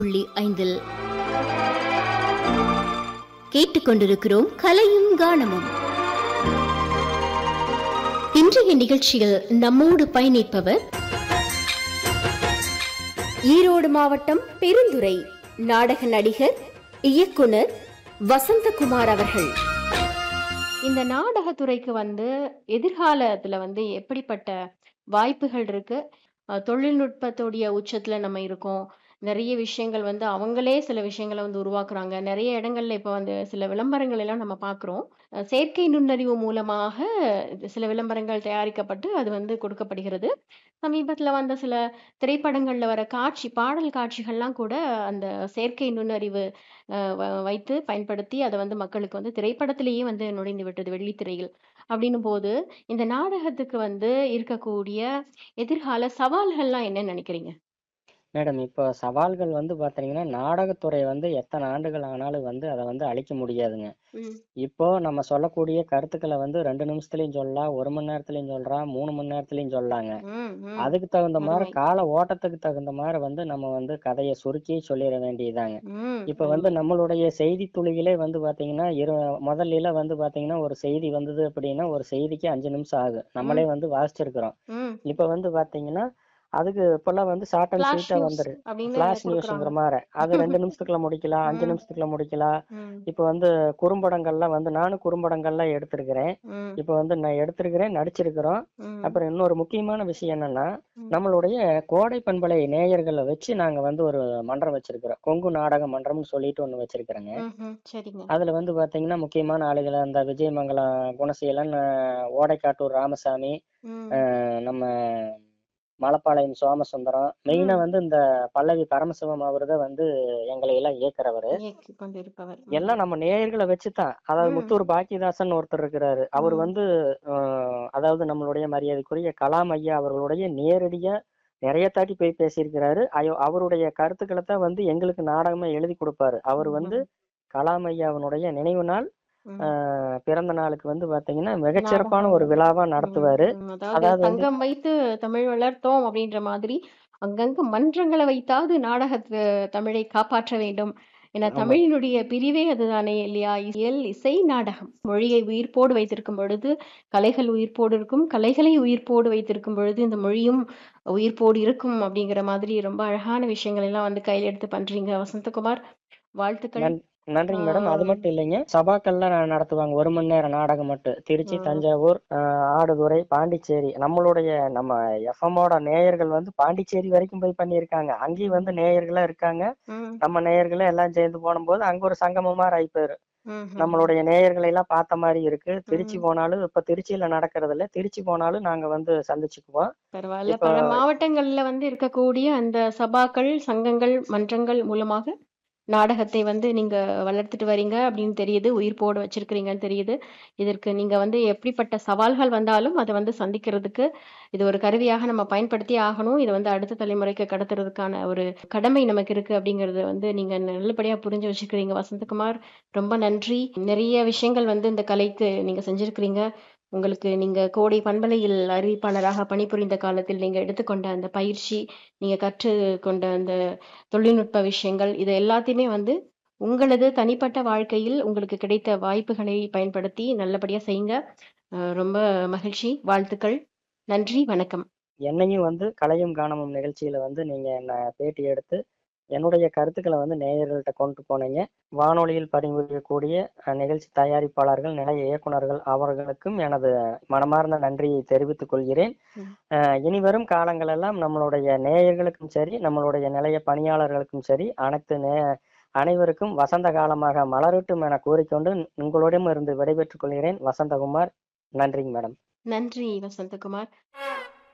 புள்ளி ஐந்தில் கேட்டுக்கொண்டிருக்கிறோம் கலையும் கானமும் இன்றைய நிகழ்ச்சியில் நம்மோடு பயணிப்பவர் ஈரோடு மாவட்டம் பெருந்துறை நாடக நடிகர் இயக்குனர் வசந்தகுமார் அவர்கள் இந்த நாடகத்துறைக்கு வந்து எதிர்காலத்துல வந்து எப்படிப்பட்ட வாய்ப்புகள் இருக்கு அஹ் தொழில்நுட்பத்துடைய உச்சத்துல நம்ம இருக்கோம் நிறைய விஷயங்கள் வந்து அவங்களே சில விஷயங்களை வந்து உருவாக்குறாங்க நிறைய இடங்கள்ல இப்ப வந்து சில விளம்பரங்கள் எல்லாம் நம்ம பார்க்கிறோம் அஹ் செயற்கை நுண்ணறிவு மூலமாக இது சில விளம்பரங்கள் தயாரிக்கப்பட்டு அது வந்து கொடுக்கப்படுகிறது சமீபத்துல வந்த சில திரைப்படங்கள்ல வர காட்சி பாடல் காட்சிகள்லாம் கூட அந்த செயற்கை நுண்ணறிவு அஹ் வ- வைத்து பயன்படுத்தி அதை வந்து மக்களுக்கு வந்து திரைப்படத்திலேயே வந்து நுழைந்து விட்டது வெள்ளித்திரையில் அப்படின்னும் போது இந்த நாடகத்துக்கு வந்து இருக்கக்கூடிய எதிர்கால சவால்கள்லாம் என்ன நினைக்கிறீங்க மேடம் இப்போ சவால்கள் வந்து பாத்தீங்கன்னா நாடகத்துறை வந்து எத்தனை ஆண்டுகள் ஆனாலும் வந்து அதை வந்து அழிக்க முடியாதுங்க ம், இப்போ நம்ம சொல்லக்கூடிய கருத்துக்களை வந்து ரெண்டு நிமிஷத்துலயும் சொல்லலாம் ஒரு மணி நேரத்துலயும் சொல்றோம் மூணு மணி நேரத்துலயும் சொல்லலாங்க ம், ம். அதுக்கு தகுந்த மாதிரி அருமை. கால ஓட்டத்துக்கு தகுந்த மாதிரி வந்து நம்ம வந்து கதையை சுருக்கி சொல்லிட வேண்டியதாங்க ம், இப்ப வந்து நம்மளுடைய செய்தி துளிகளே வந்து பாத்தீங்கன்னா இரு முதல்ல வந்து பாத்தீங்கன்னா ஒரு செய்தி வந்தது அப்படின்னா ஒரு செய்திக்கு அஞ்சு நிமிஷம் ஆகும் நம்மளே வந்து வாசிச்சிருக்கிறோம் ம். இப்ப வந்து பாத்தீங்கன்னா அதுக்கு இப்பெல்லாம் வந்து ஷார்ட் அண்ட் Flash ஸ்வீட்டா news வந்துரு அப்படின்னு ஃபிளாஷ் கொடுக்குறாங்க. நியூஸ்ங்கிற மாதிரி அது ரெண்டு நிமிஷத்துக்குள்ள முடிக்கலாம் அஞ்சு ம். நிமிஷத்துக்குள்ள முடிக்கலாம் ம், இப்ப வந்து குறும்படங்கள்லாம் வந்து நானும் குறும்படங்கள்லாம் எடுத்திருக்கிறேன் ம், இப்ப வந்து நான் எடுத்திருக்கிறேன் நடிச்சிருக்கிறோம் ம், அப்புறம் இன்னொரு முக்கியமான விஷயம் என்னன்னா ம். நம்மளுடைய கோடை பண்பலை நேயர்களை வச்சு நாங்க வந்து ஒரு மன்றம் வச்சிருக்கிறோம் கொங்கு நாடக மன்றம்னு சொல்லிட்டு ஒண்ணு வச்சிருக்கிறேங்க ம், ம். சரிங்க அதுல வந்து பாத்தீங்கன்னா முக்கியமான ஆளுகள் அந்த விஜயமங்கலம் குணசீலன் அஹ், ஓடைக்காட்டூர் ராமசாமி ம், அஹ், நம்ம மலப்பாளையம் சோமசுந்தரம் மெயினா ம். வந்து இந்த பல்லவி பரமசிவம் அவர்தான் வந்து எங்களை எல்லாம் இயக்குறவரு இயக்கிக் கொண்டிருப்பவர் ம், எல்லாம் நம்ம நேயர்களை வச்சுதான் அதாவது ம். முத்தூர் பாக்கியதாசன் ஒருத்தர் இருக்கிறாரு அவர் ம். வந்து அஹ், அதாவது நம்மளுடைய மரியாதைக்குரிய கலாம் ஐயா அவர்களுடைய நேரடியா நிறைய தாட்டி போய் பேசியிருக்கிறாரு ஐயோ அவருடைய கருத்துக்களை தான் வந்து எங்களுக்கு நாடகமா எழுதி கொடுப்பாரு அவர் வந்து ம், கலாம் ஐயாவினுடைய நினைவு நாள் ம். அஹ், பிறந்த நாளுக்கு வந்து பாத்தீங்கன்னா மிகச்சிறப்பான நாடகம் ஒரு விழாவா ம், நடத்துவாரு ம். அதாவது அதாவது வந்து தங்கம் வைத்து தமிழ் வளர்த்தோம் அப்படின்ற மாதிரி அங்கங்க மன்றங்களை வைத்தாவது நாடகத்து தமிழை காப்பாற்ற வேண்டும் என ஆமா தமிழினுடைய பிரிவே அதுதானே இல்லையா இயல் இசை நாடகம் மொழியை உயிர்ப்போடு வைத்திருக்கும் பொழுது கலைகள் உயிர்ப்போடு இருக்கும் கலைகளை உயிர்ப்போடு வைத்திருக்கும் பொழுது இந்த மொழியும் உயிர்ப்போடு இருக்கும் அப்படிங்கிற மாதிரி ரொம்ப அழகான விஷயங்கள் எல்லாம் வந்து கையில் எடுத்து பண்றீங்க வசந்தகுமார் வாழ்த்துக்கள் நன் நன்றிங்க மேடம் அது ஆஹ் மட்டும் இல்லைங்க சபாக்கள்லாம் ந- நடத்துவாங்க ஒரு மணி நேரம் நாடகம் மட்டும் திருச்சி உம் தஞ்சாவூர் ஆஹ் ஆடுதுறை பாண்டிச்சேரி நம்மளுடைய நம்ம எஃப்எம்மோட நேயர்கள் வந்து பாண்டிச்சேரி வரைக்கும் போய் பண்ணியிருக்காங்க அங்கேயும் வந்து நேயர்களா இருக்காங்க உம் நம்ம நேயர்களே எல்லாம் சேர்ந்து போனும்போது அங்க ஒரு சங்கமம் மாதிரி ஆயிப்போயிரு உம் உம் நம்மளுடைய நேயர்களை எல்லாம் பார்த்த மாதிரி இருக்கு திருச்சி உம் போனாலும் இப்ப திருச்சியில நடக்கிறது இல்ல திருச்சி போனாலும் நாங்க வந்து சந்திச்சுக்குவோம் பரவாயில்ல இப்போ பல மாவட்டங்கள்ல வந்து இருக்கக்கூடிய அந்த சபாக்கள் சங்கங்கள் மன்றங்கள் மூலமாக நாடகத்தை வந்து நீங்க வளர்த்துட்டு வரீங்க அப்படின்னு தெரியுது உயிர்ப்போடு வச்சிருக்கிறீங்கன்னு தெரியுது இதற்கு நீங்க வந்து எப்படிப்பட்ட சவால்கள் வந்தாலும் அதை வந்து சந்திக்கிறதுக்கு இது ஒரு கருவியாக நம்ம பயன்படுத்தி ஆகணும் இதை வந்து அடுத்த தலைமுறைக்கு கடத்துறதுக்கான ஒரு கடமை நமக்கு இருக்கு அப்படிங்கறது வந்து நீங்க நல்லபடியா புரிஞ்சு வச்சுக்கிறீங்க வசந்தகுமார் ரொம்ப நன்றி நிறைய விஷயங்கள் வந்து இந்த கலைக்கு நீங்க செஞ்சிருக்கிறீங்க உங்களுக்கு நீங்க கோடை பண்பலையில் அறிவிப்பாளராக பணிபுரிந்த காலத்தில் நீங்க எடுத்துக்கொண்ட அந்த பயிற்சி நீங்க கற்றுக்கொண்ட அந்த தொழில்நுட்ப விஷயங்கள் இது எல்லாத்தையுமே வந்து உங்களது தனிப்பட்ட வாழ்க்கையில் உங்களுக்கு கிடைத்த வாய்ப்புகளை பயன்படுத்தி நல்லபடியா செய்யுங்க அஹ் ரொம்ப மகிழ்ச்சி வாழ்த்துக்கள் நன்றி வணக்கம் என்னையும் வந்து கலையும் கானமும் நிகழ்ச்சியில வந்து நீங்க என்ன பேட்டி எடுத்து என்னுடைய கருத்துக்களை வந்து நேயர்கள்ட்ட கொண்டு போனீங்க வானொலியில் பணிபுரியக்கூடிய அஹ், நிகழ்ச்சி தயாரிப்பாளர்கள் நிலைய இயக்குனர்கள் அவர்களுக்கும் எனது மனமார்ந்த நன்றியை தெரிவித்துக் கொள்கிறேன் ம். அஹ், இனி வரும் காலங்களெல்லாம் நம்மளுடைய நேயர்களுக்கும் சரி நம்மளுடைய நிலைய பணியாளர்களுக்கும் சரி அனைத்து நே அனைவருக்கும் வசந்த காலமாக மலரட்டும் என கூறிக்கொண்டு உங்களிடம் இருந்து விடைபெற்றுக் கொள்கிறேன் வசந்தகுமார் நன்றிங்க மேடம் நன்றி வசந்தகுமார்